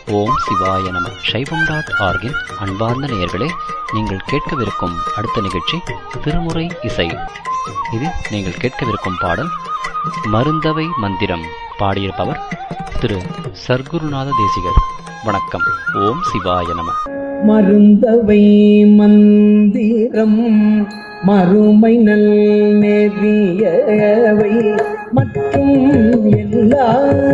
ஓம் சிவாய நம சைவம் டாட் ஆர்கின் அன்பார்ந்த நேயர்களே நீங்கள் கேட்கவிருக்கும் அடுத்த நிகழ்ச்சி திருமுறை இசை இது நீங்கள் கேட்கவிருக்கும் பாடல் மருந்தவை மந்திரம் பாடியிருப்பவர் திரு சர்க்குருநாத தேசிகர் வணக்கம் ஓம் சிவாய நம மருந்தவை மந்திரம் மறுமை நல் நெறியவை மற்றும் எல்லா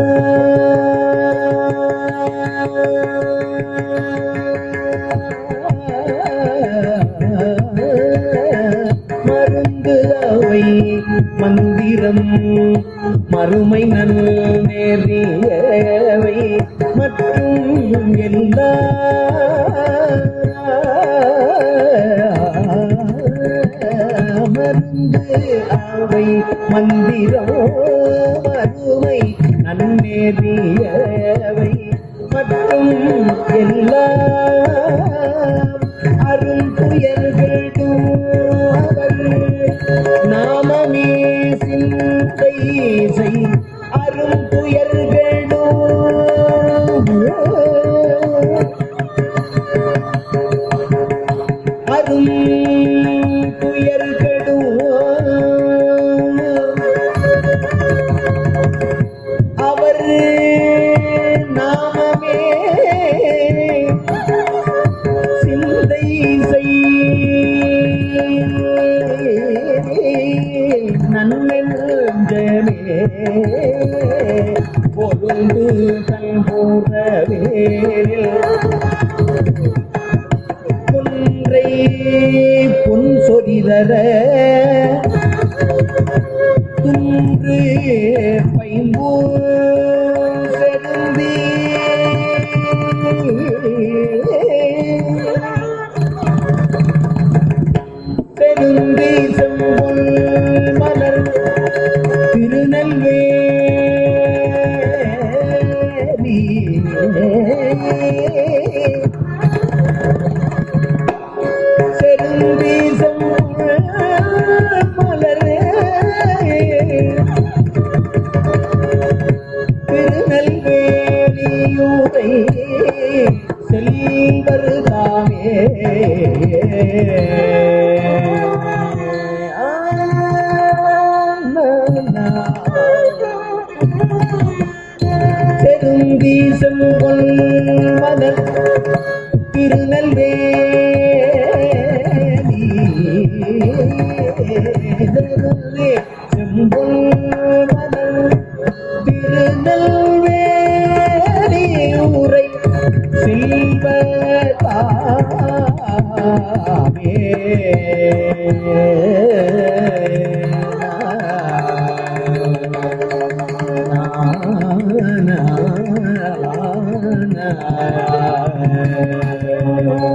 மருந்து அவை மந்திரம் மறுமை நல் நெறியவை மற்றும் எல்லா மருந்து அவை மந்திரோ மறுமை நன்னேறியவை மற்றும் எல்லா அருந்துயர்களும் அவர் நாமமே சிந்தை செய் அருந்துயர்களும் அரும் துயர்களும் அவர் நாமமே சிந்தை செய் நன்னெஞ்சமே பொருந்து தன்பூரவேரில் குன்றை பொன் சொரிதர துன்று பைம்பூர் செருந்தி செருந்தி செம்பொல் மலர் திருநெல்வேலி செருந்தீசம் மலரே திருநெல்வேலியூரை செல்வர் தாமே செருந்தீசம் பொல் மலர் திருநெல்வேலி செம்பொல் மலர் திருநெல்வேலி உரை செல்வதாமே na na na